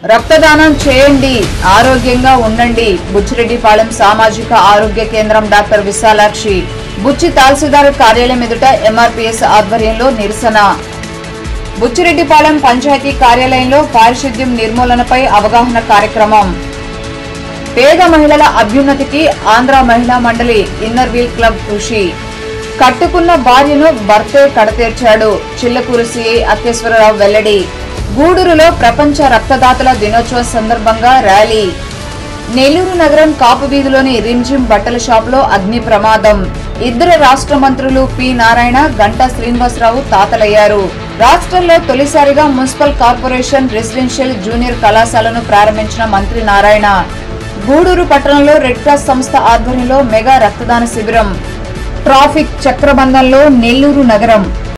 రక్తదానం చేయండి ఆరోగ్యంగా ఉండండి బుచ్చిరెడ్డిపాలెం సామాజిక ఆరోగ్య కేంద్రం డాక్టర్ విశాలాక్షి బుచ్చి తహసీల్దార్ కార్యాలయం ఎదుట ఎంఆర్పీఎస్ ఆధ్వర్యంలో నిరసన బుచ్చిరెడ్డిపాలెం పంచాయతీ కార్యాలయంలో పారిశుద్ధ్యం నిర్మూలనపై అవగాహన కార్యక్రమం పేద మహిళల అభ్యున్నతికి ఆంధ్ర మహిళా మండలి ఇన్నర్ వీల్ క్లబ్ కృషి కట్టుకున్న భార్యను భర్తే కడతీర్చాడు చిల్లకూరు సిఐ అత్యేశ్వరరావు వెల్లడి గూడూరులో ప్రపంచ రక్తదాతల దినోత్సవం సందర్భంగా ర్యాలీ నెల్లూరు నగరం కాపు వీధిలోని రిమ్జిమ్ బట్టల షాపులో అగ్ని ప్రమాదం ఇద్దరు రాష్ట్ర మంత్రులు పి నారాయణ గంటా శ్రీనివాసరావు తాతలయ్యారు రాష్ట్రంలో తొలిసారిగా మున్సిపల్ కార్పొరేషన్ రెసిడెన్షియల్ జూనియర్ కళాశాలను ప్రారంభించిన మంత్రి నారాయణ గూడూరు పట్టణంలో రెడ్ క్రాస్ సంస్థ ఆధ్వర్యంలో మెగా రక్తదాన శిబిరం ట్రాఫిక్ చక్రబంధంలో నెల్లూరు నగరం